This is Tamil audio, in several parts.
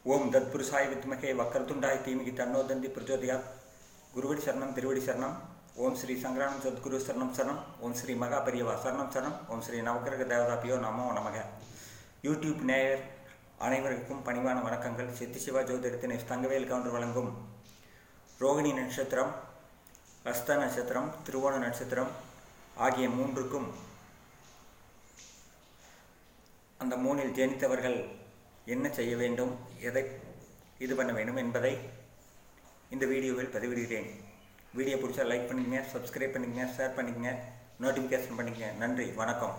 ஓம் தத்புருஷாய வித்மகே வக்கரத்துண்டாய தீமிகி தன்னோ தந்தி பிரச்சோதயாத் குருவடி சரணம் திருவடி சரணம் ஓம் ஸ்ரீ சங்கரானம் சத்குரு சரணம் சரணம் ஓம் ஸ்ரீ மகா பெரியவா சரணம் சரணம் ஓம் ஸ்ரீ நவக்கிரக தேவதாபியோ நமோ நமக யூடியூப் நேயர் அனைவருக்கும் பணிவான வணக்கங்கள் சித்தி சிவா ஜோதிடத்தின் தங்கவேல் கவுண்டர் வழங்கும் ரோகிணி நட்சத்திரம் அஸ்த நட்சத்திரம் திருவோண நட்சத்திரம் ஆகிய மூன்றுக்கும் அந்த மூணில் ஜெனித்தவர்கள் என்ன செய்ய வேண்டும் எதை இது பண்ண வேண்டும் என்பதை இந்த வீடியோவில் பதிவிடுகிறேன் வீடியோ பிடிச்சா லைக் பண்ணிக்கங்க சப்ஸ்கிரைப் பண்ணிக்கங்க ஷேர் பண்ணிக்கங்க நோட்டிஃபிகேஷன் பண்ணிக்கங்க நன்றி வணக்கம்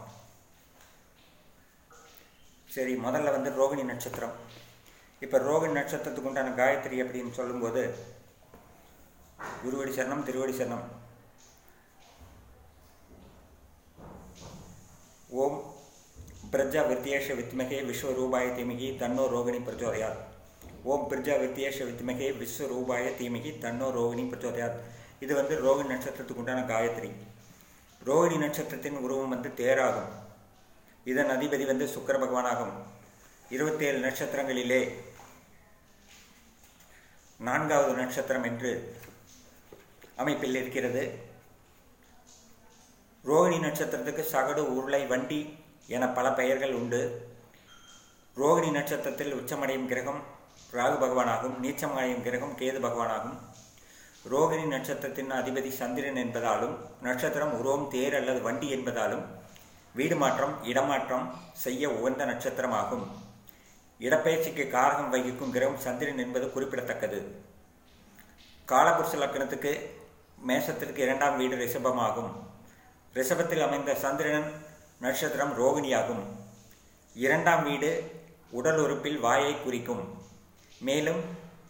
சரி முதல்ல வந்து ரோகிணி நட்சத்திரம் இப்போ ரோகிணி நட்சத்திரத்துக்கு உண்டான காயத்ரி அப்படின்னு சொல்லும்போது குருவடி சரணம் திருவடி சரணம் ஓம் பிரஜா வித்தியேஷ வித்மகே விஸ்வரூபாய தீமிகி தன்னோ ரோகிணி பிரச்சோதயாத் ஓம் பிரஜா வித்தியேஷ வித்மகே விஸ்வரூபாய தீமிகி தன்னோ ரோகிணி பிரச்சோதயாத் இது வந்து ரோகிணி நட்சத்திரத்துக்கு உண்டான காயத்ரி ரோகிணி நட்சத்திரத்தின் உருவம் வந்து தேராகும் இதன் அதிபதி வந்து சுக்கர பகவானாகும் இருபத்தேழு நட்சத்திரங்களிலே நான்காவது நட்சத்திரம் என்று அமைப்பில் இருக்கிறது ரோகிணி நட்சத்திரத்துக்கு சகடு உருளை வண்டி என பல பெயர்கள் உண்டு ரோகிணி நட்சத்திரத்தில் உச்சமடையும் கிரகம் ராகு பகவானாகும் நீச்சமடையும் கிரகம் கேது பகவானாகும் ரோகிணி நட்சத்திரத்தின் அதிபதி சந்திரன் என்பதாலும் நட்சத்திரம் உருவம் தேர் அல்லது வண்டி என்பதாலும் வீடு மாற்றம் இடமாற்றம் செய்ய உகந்த நட்சத்திரமாகும் இடப்பெயர்ச்சிக்கு காரகம் வகிக்கும் கிரகம் சந்திரன் என்பது குறிப்பிடத்தக்கது காலபுருஷ லக்கணத்துக்கு மேசத்திற்கு இரண்டாம் வீடு ரிஷபமாகும் ரிஷபத்தில் அமைந்த சந்திரன் நட்சத்திரம் ரோகிணியாகும் இரண்டாம் வீடு உடல் உறுப்பில் வாயை குறிக்கும் மேலும்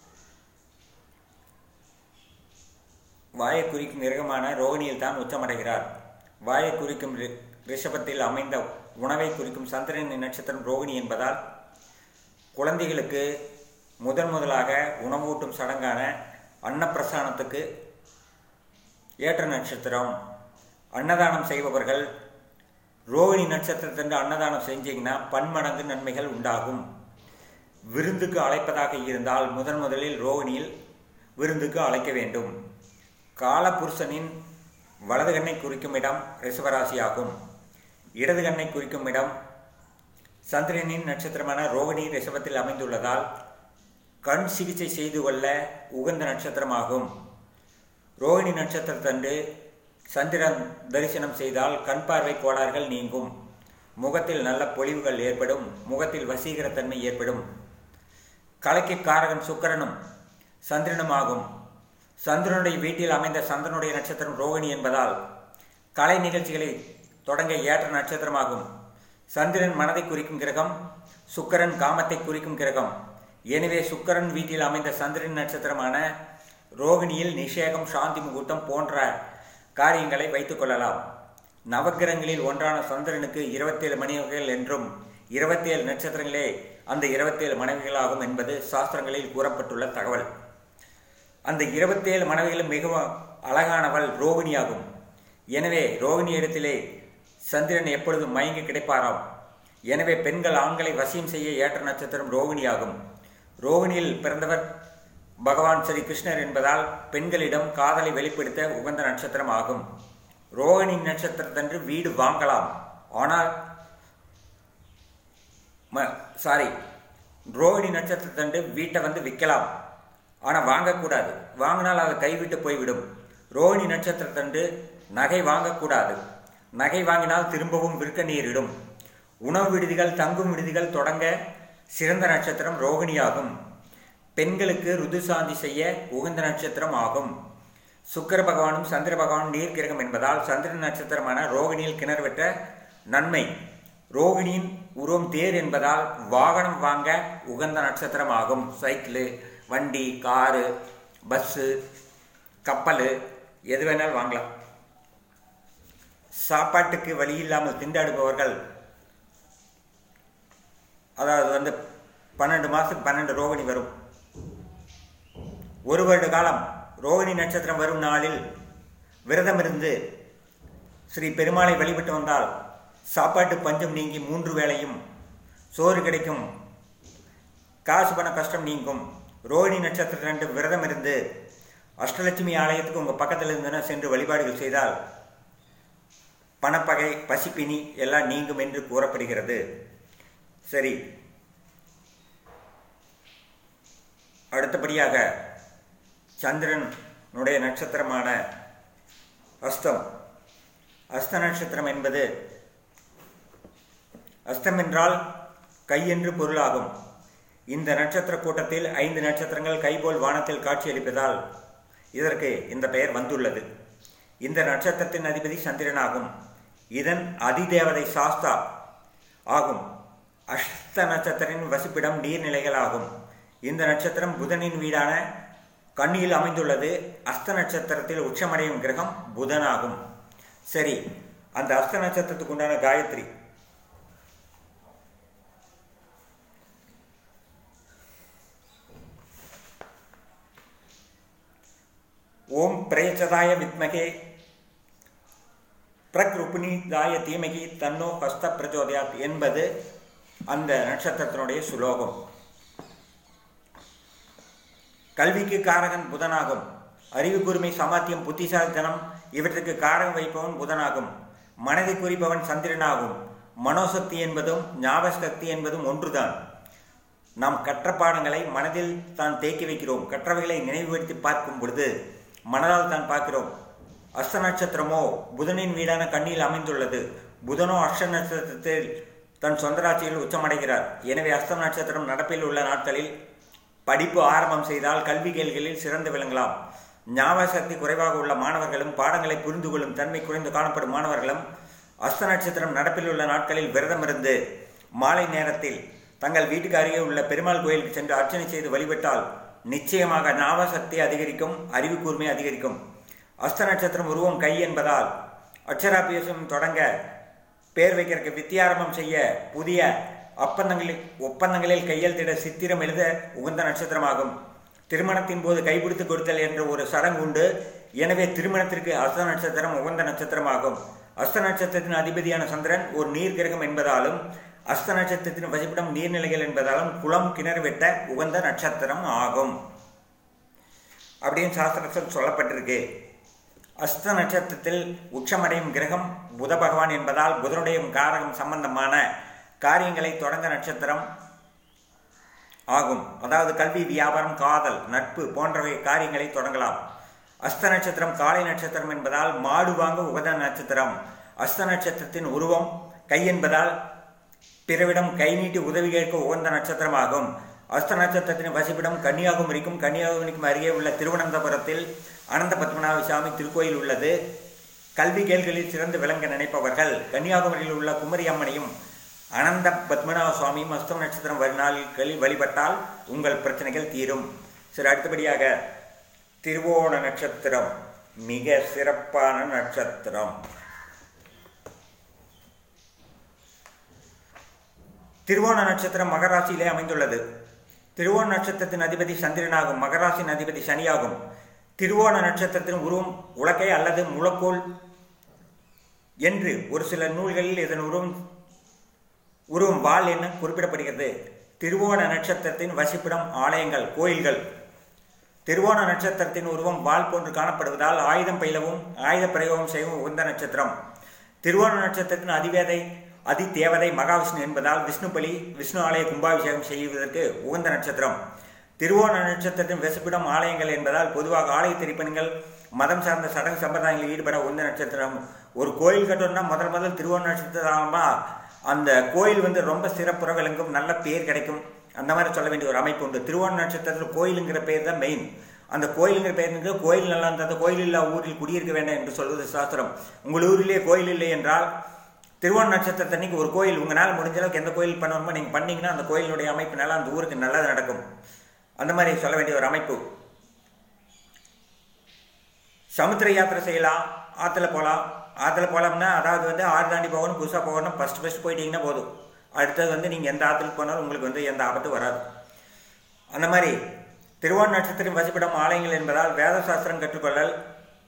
வாயை குறிக்கும் கிரகமான ரோகிணியில் தான் உச்சமடைகிறார் வாயை குறிக்கும் ரிஷபத்தில் அமைந்த உணவை குறிக்கும் சந்திரனின் நட்சத்திரம் ரோகிணி என்பதால் குழந்தைகளுக்கு முதன் முதலாக உணவூட்டும் சடங்கான அன்னப்பிரசானத்துக்கு ஏற்ற நட்சத்திரம் அன்னதானம் செய்பவர்கள் ரோகிணி நட்சத்திரத்தன்று அன்னதானம் செஞ்சீங்கன்னா பன்மடங்கு நன்மைகள் உண்டாகும் விருந்துக்கு அழைப்பதாக இருந்தால் முதன் முதலில் ரோகிணியில் விருந்துக்கு அழைக்க வேண்டும் காலபுருஷனின் வலது கண்ணை குறிக்கும் இடம் ரிஷபராசியாகும் இடது கண்ணை குறிக்கும் இடம் சந்திரனின் நட்சத்திரமான ரோகிணி ரிஷபத்தில் அமைந்துள்ளதால் கண் சிகிச்சை செய்து கொள்ள உகந்த நட்சத்திரமாகும் ரோகிணி நட்சத்திரத்தன்று சந்திரன் தரிசனம் செய்தால் கண் பார்வை கோளாறுகள் நீங்கும் முகத்தில் நல்ல பொலிவுகள் ஏற்படும் முகத்தில் வசீகரத்தன்மை ஏற்படும் கலைக்கு காரகன் சுக்கரனும் சந்திரனும் ஆகும் சந்திரனுடைய வீட்டில் அமைந்த சந்திரனுடைய நட்சத்திரம் ரோகிணி என்பதால் கலை நிகழ்ச்சிகளை தொடங்க ஏற்ற நட்சத்திரமாகும் சந்திரன் மனதை குறிக்கும் கிரகம் சுக்கரன் காமத்தை குறிக்கும் கிரகம் எனவே சுக்கரன் வீட்டில் அமைந்த சந்திரன் நட்சத்திரமான ரோகிணியில் நிஷேகம் சாந்தி முகூர்த்தம் போன்ற காரியங்களை வைத்துக் கொள்ளலாம் நவக்கிரகங்களில் ஒன்றான சந்திரனுக்கு இருபத்தேழு மனைவிகள் என்றும் இருபத்தேழு நட்சத்திரங்களே அந்த இருபத்தேழு மனைவிகளாகும் என்பது சாஸ்திரங்களில் கூறப்பட்டுள்ள தகவல் அந்த இருபத்தேழு மனைவிகளும் மிகவும் அழகானவள் ரோகிணியாகும் எனவே ரோகிணி இடத்திலே சந்திரன் எப்பொழுதும் மயங்கி கிடைப்பாராம் எனவே பெண்கள் ஆண்களை வசியம் செய்ய ஏற்ற நட்சத்திரம் ரோகிணியாகும் ரோகிணியில் பிறந்தவர் பகவான் ஸ்ரீ கிருஷ்ணர் என்பதால் பெண்களிடம் காதலை வெளிப்படுத்த உகந்த நட்சத்திரம் ஆகும் ரோகிணி நட்சத்திரத்தன்று வீடு வாங்கலாம் ஆனால் சாரி ரோகிணி நட்சத்திரத்தன்று வீட்டை வந்து விற்கலாம் ஆனால் வாங்கக்கூடாது வாங்கினால் அதை கைவிட்டு போய்விடும் ரோகிணி நட்சத்திரத்தன்று நகை வாங்கக்கூடாது நகை வாங்கினால் திரும்பவும் விற்க நேரிடும் உணவு விடுதிகள் தங்கும் விடுதிகள் தொடங்க சிறந்த நட்சத்திரம் ரோகிணியாகும் பெண்களுக்கு ருதுசாந்தி செய்ய உகந்த நட்சத்திரம் ஆகும் சுக்கர பகவானும் சந்திர பகவானும் நீர்க்கிரகம் என்பதால் சந்திரன் நட்சத்திரமான ரோகிணியில் கிணறு வெட்ட நன்மை ரோகிணியின் உருவம் தேர் என்பதால் வாகனம் வாங்க உகந்த நட்சத்திரம் ஆகும் சைக்கிளு வண்டி காரு பஸ்ஸு கப்பல் எது வேணாலும் வாங்கலாம் சாப்பாட்டுக்கு வழி இல்லாமல் திண்டாடுபவர்கள் அதாவது வந்து பன்னெண்டு மாதத்துக்கு பன்னெண்டு ரோகிணி வரும் ஒரு வருட காலம் ரோகிணி நட்சத்திரம் வரும் நாளில் விரதம் இருந்து ஸ்ரீ பெருமாளை வழிபட்டு வந்தால் சாப்பாட்டு பஞ்சம் நீங்கி மூன்று வேளையும் சோறு கிடைக்கும் காசு பண கஷ்டம் நீங்கும் ரோஹிணி நட்சத்திரத்திரண்டு விரதம் இருந்து அஷ்டலட்சுமி ஆலயத்துக்கு உங்கள் பக்கத்தில் இருந்தன சென்று வழிபாடுகள் செய்தால் பணப்பகை பசிப்பினி எல்லாம் நீங்கும் என்று கூறப்படுகிறது சரி அடுத்தபடியாக சந்திரனுடைய நட்சத்திரமான அஸ்தம் அஸ்த நட்சத்திரம் என்பது அஸ்தம் என்றால் கை என்று பொருளாகும் இந்த நட்சத்திர கூட்டத்தில் ஐந்து நட்சத்திரங்கள் கைபோல் வானத்தில் காட்சியளிப்பதால் இதற்கு இந்த பெயர் வந்துள்ளது இந்த நட்சத்திரத்தின் அதிபதி சந்திரனாகும் இதன் அதிதேவதை சாஸ்தா ஆகும் அஸ்த நட்சத்திரின் வசிப்பிடம் நீர்நிலைகள் ஆகும் இந்த நட்சத்திரம் புதனின் வீடான கண்ணியில் அமைந்துள்ளது அஸ்த நட்சத்திரத்தில் உச்சமடையும் கிரகம் புதனாகும் சரி அந்த அஸ்த நட்சத்திரத்துக்கு உண்டான காயத்ரி ஓம் பிரேச்சதாய வித்மகே பிரக்ருபிணிதாய தீமகி தன்னோ ஹஸ்த பிரச்சோதயாத் என்பது அந்த நட்சத்திரத்தினுடைய சுலோகம் கல்விக்கு காரகன் புதனாகும் அறிவு கூர்மை சமாத்தியம் புத்திசாலித்தனம் இவற்றுக்கு காரகம் வைப்பவன் புதனாகும் மனதை குறிப்பவன் சந்திரனாகும் மனோசக்தி என்பதும் ஞாபகசக்தி என்பதும் ஒன்றுதான் நாம் கற்ற பாடங்களை மனதில் தான் தேக்கி வைக்கிறோம் கற்றவைகளை நினைவுபடுத்தி பார்க்கும் பொழுது மனதால் தான் பார்க்கிறோம் அஸ்த நட்சத்திரமோ புதனின் வீடான கண்ணியில் அமைந்துள்ளது புதனோ அஷ்ட நட்சத்திரத்தில் தன் சொந்த ராட்சியில் உச்சமடைகிறார் எனவே அஸ்த நட்சத்திரம் நடப்பில் உள்ள நாட்களில் படிப்பு ஆரம்பம் செய்தால் கல்வி கேள்விகளில் சிறந்து விளங்கலாம் ஞாபக சக்தி குறைவாக உள்ள மாணவர்களும் பாடங்களை புரிந்து கொள்ளும் தன்மை குறைந்து காணப்படும் மாணவர்களும் அஸ்த நட்சத்திரம் நடப்பில் உள்ள நாட்களில் விரதம் இருந்து மாலை நேரத்தில் தங்கள் வீட்டுக்கு அருகே உள்ள பெருமாள் கோயிலுக்கு சென்று அர்ச்சனை செய்து வழிபட்டால் நிச்சயமாக ஞாபக சக்தி அதிகரிக்கும் அறிவு கூர்மை அதிகரிக்கும் அஸ்த நட்சத்திரம் உருவம் கை என்பதால் அக்ஷராபியாசம் தொடங்க பேர் வைக்கிறதுக்கு வித்தியாரம்பம் செய்ய புதிய ஒப்பந்தங்களில் ஒப்பந்தங்களில் கையெழுத்திட சித்திரம் எழுத உகந்த நட்சத்திரமாகும் திருமணத்தின் போது கைப்பிடித்து கொடுத்தல் என்ற ஒரு சடங்கு உண்டு எனவே திருமணத்திற்கு அஸ்த நட்சத்திரம் உகந்த நட்சத்திரமாகும் அஸ்த நட்சத்திரத்தின் அதிபதியான சந்திரன் ஒரு நீர் கிரகம் என்பதாலும் அஸ்த நட்சத்திரத்தின் வசிப்பிடம் நீர்நிலைகள் என்பதாலும் குளம் கிணறு வெட்ட உகந்த நட்சத்திரம் ஆகும் அப்படின்னு சாஸ்திரத்தில் சொல்லப்பட்டிருக்கு அஸ்த நட்சத்திரத்தில் உச்சமடையும் கிரகம் புத பகவான் என்பதால் புதனுடைய காரகம் சம்பந்தமான காரியங்களை தொடங்க நட்சத்திரம் ஆகும் அதாவது கல்வி வியாபாரம் காதல் நட்பு போன்றவை காரியங்களை தொடங்கலாம் அஸ்த நட்சத்திரம் காலை நட்சத்திரம் என்பதால் மாடு வாங்க உகத நட்சத்திரம் அஸ்த நட்சத்திரத்தின் உருவம் கை என்பதால் பிறவிடம் கை நீட்டி உதவி கேட்க உகந்த நட்சத்திரமாகும் அஸ்த நட்சத்திரத்தின் வசிப்பிடம் கன்னியாகுமரிக்கும் கன்னியாகுமரிக்கும் அருகே உள்ள திருவனந்தபுரத்தில் அனந்த பத்மநாப சுவாமி திருக்கோயில் உள்ளது கல்வி கேள்களில் சிறந்து விளங்க நினைப்பவர்கள் கன்னியாகுமரியில் உள்ள குமரி அம்மனையும் அனந்த பத்மநாப சுவாமியும் அஸ்தம் நட்சத்திரம் வரும் நாட்களில் வழிபட்டால் உங்கள் பிரச்சனைகள் தீரும் சரி அடுத்தபடியாக திருவோண நட்சத்திரம் மிக சிறப்பான நட்சத்திரம் திருவோண நட்சத்திரம் மகராசியிலே அமைந்துள்ளது திருவோண நட்சத்திரத்தின் அதிபதி சந்திரனாகும் மகராசின் அதிபதி சனியாகும் திருவோண நட்சத்திரத்தின் உருவம் உலக்கை அல்லது முழக்கோல் என்று ஒரு சில நூல்களில் இதன் உருவம் உருவம் வால் என குறிப்பிடப்படுகிறது திருவோண நட்சத்திரத்தின் வசிப்பிடம் ஆலயங்கள் கோயில்கள் திருவோண நட்சத்திரத்தின் உருவம் வால் போன்று காணப்படுவதால் ஆயுதம் பயிலவும் ஆயுத பிரயோகம் செய்யவும் உகந்த நட்சத்திரம் திருவோண நட்சத்திரத்தின் அதிவேதை அதி தேவதை மகாவிஷ்ணு என்பதால் விஷ்ணு பலி விஷ்ணு ஆலய கும்பாபிஷேகம் செய்வதற்கு உகந்த நட்சத்திரம் திருவோண நட்சத்திரத்தின் வசிப்பிடம் ஆலயங்கள் என்பதால் பொதுவாக ஆலய திருப்பணிகள் மதம் சார்ந்த சடங்கு சம்பிரதாயங்களில் ஈடுபட உகந்த நட்சத்திரம் ஒரு கோயில் கட்டணும்னா முதல் முதல் திருவோண நட்சத்திரமா அந்த கோயில் வந்து ரொம்ப சிறப்புற விளங்கும் நல்ல பேர் கிடைக்கும் அந்த மாதிரி சொல்ல வேண்டிய ஒரு அமைப்பு உண்டு திருவோண நட்சத்திரத்தில் கோயிலுங்கிற பேர் தான் மெயின் அந்த கோயிலுங்கிற பேருக்கு கோயில் நல்லா இருந்தது கோயில் இல்லா ஊரில் குடியிருக்க வேண்டாம் என்று சொல்வது சாஸ்திரம் உங்கள் ஊரிலே கோயில் இல்லை என்றால் திருவோண நட்சத்திரத்தன்னைக்கு ஒரு கோயில் உங்களால் முடிஞ்ச அளவுக்கு எந்த கோயில் பண்ணணுமோ நீங்கள் பண்ணீங்கன்னா அந்த கோயிலுடைய அமைப்பினால அந்த ஊருக்கு நல்லது நடக்கும் அந்த மாதிரி சொல்ல வேண்டிய ஒரு அமைப்பு சமுத்திர யாத்திரை செய்யலாம் ஆற்றுல போகலாம் ஆற்றுல போகலாம்னா அதாவது வந்து ஆறு தாண்டி போகணும் புதுசாக போகணும் ஃபஸ்ட் ஃபஸ்ட் போயிட்டீங்கன்னா போதும் அடுத்தது வந்து நீங்கள் எந்த ஆற்றுல போனாலும் உங்களுக்கு வந்து எந்த ஆபத்தும் வராது அந்த மாதிரி திருவோண நட்சத்திரம் வசிப்பிடம் ஆலயங்கள் என்பதால் வேத சாஸ்திரம் கற்றுக்கொள்ளல்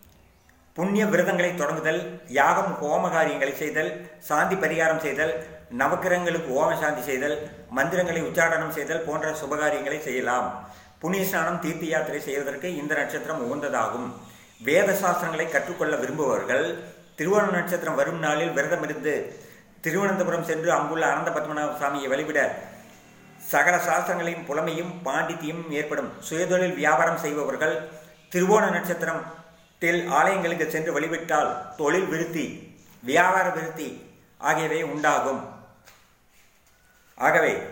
புண்ணிய விரதங்களை தொடங்குதல் யாகம் ஹோம காரியங்களை செய்தல் சாந்தி பரிகாரம் செய்தல் நவக்கிரகங்களுக்கு ஓம சாந்தி செய்தல் மந்திரங்களை உச்சாரணம் செய்தல் போன்ற சுபகாரியங்களை செய்யலாம் புண்ணிய ஸ்நானம் தீர்த்த யாத்திரை செய்வதற்கு இந்த நட்சத்திரம் உகந்ததாகும் வேத சாஸ்திரங்களை கற்றுக்கொள்ள விரும்புபவர்கள் திருவோண நட்சத்திரம் வரும் நாளில் விரதமிருந்து திருவனந்தபுரம் சென்று அங்குள்ள அனந்த பத்மநாப சுவாமியை வழிவிட சகல சாஸ்திரங்களையும் புலமையும் பாண்டித்தியும் ஏற்படும் சுயதொழில் வியாபாரம் செய்பவர்கள் திருவோண நட்சத்திரத்தில் ஆலயங்களுக்கு சென்று வழிவிட்டால் தொழில் விருத்தி வியாபார விருத்தி ஆகியவை உண்டாகும் ஆகவே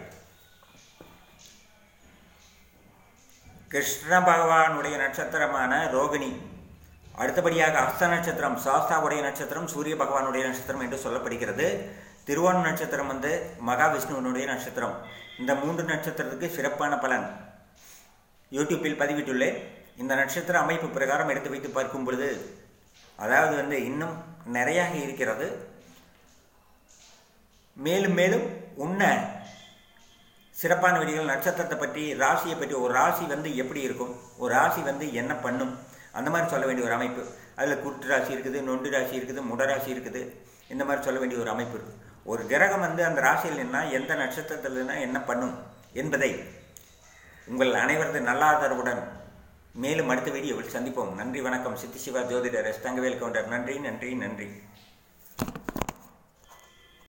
கிருஷ்ண பகவானுடைய நட்சத்திரமான ரோகிணி அடுத்தபடியாக அஸ்த நட்சத்திரம் சாஸ்தாவுடைய நட்சத்திரம் சூரிய பகவானுடைய நட்சத்திரம் என்று சொல்லப்படுகிறது திருவோண நட்சத்திரம் வந்து மகாவிஷ்ணுவனுடைய நட்சத்திரம் இந்த மூன்று நட்சத்திரத்துக்கு சிறப்பான பலன் யூடியூப்பில் பதிவிட்டுள்ளேன் இந்த நட்சத்திர அமைப்பு பிரகாரம் எடுத்து வைத்து பார்க்கும் பொழுது அதாவது வந்து இன்னும் நிறையாக இருக்கிறது மேலும் மேலும் உன்ன சிறப்பான வீடியோகள் நட்சத்திரத்தை பற்றி ராசியை பற்றி ஒரு ராசி வந்து எப்படி இருக்கும் ஒரு ராசி வந்து என்ன பண்ணும் அந்த மாதிரி சொல்ல வேண்டிய ஒரு அமைப்பு அதில் குருட்டு ராசி இருக்குது நொண்டு ராசி இருக்குது முட ராசி இருக்குது இந்த மாதிரி சொல்ல வேண்டிய ஒரு அமைப்பு இருக்குது ஒரு கிரகம் வந்து அந்த ராசியில் நின்னா எந்த நட்சத்திரத்தில் நின்னா என்ன பண்ணும் என்பதை உங்கள் அனைவரது நல்லாதரவுடன் மேலும் அடுத்த வீடியோவில் சந்திப்போம் நன்றி வணக்கம் சித்தி சிவா ஜோதிடர் எஸ் தங்கவேல் கவுண்டர் நன்றி நன்றி நன்றி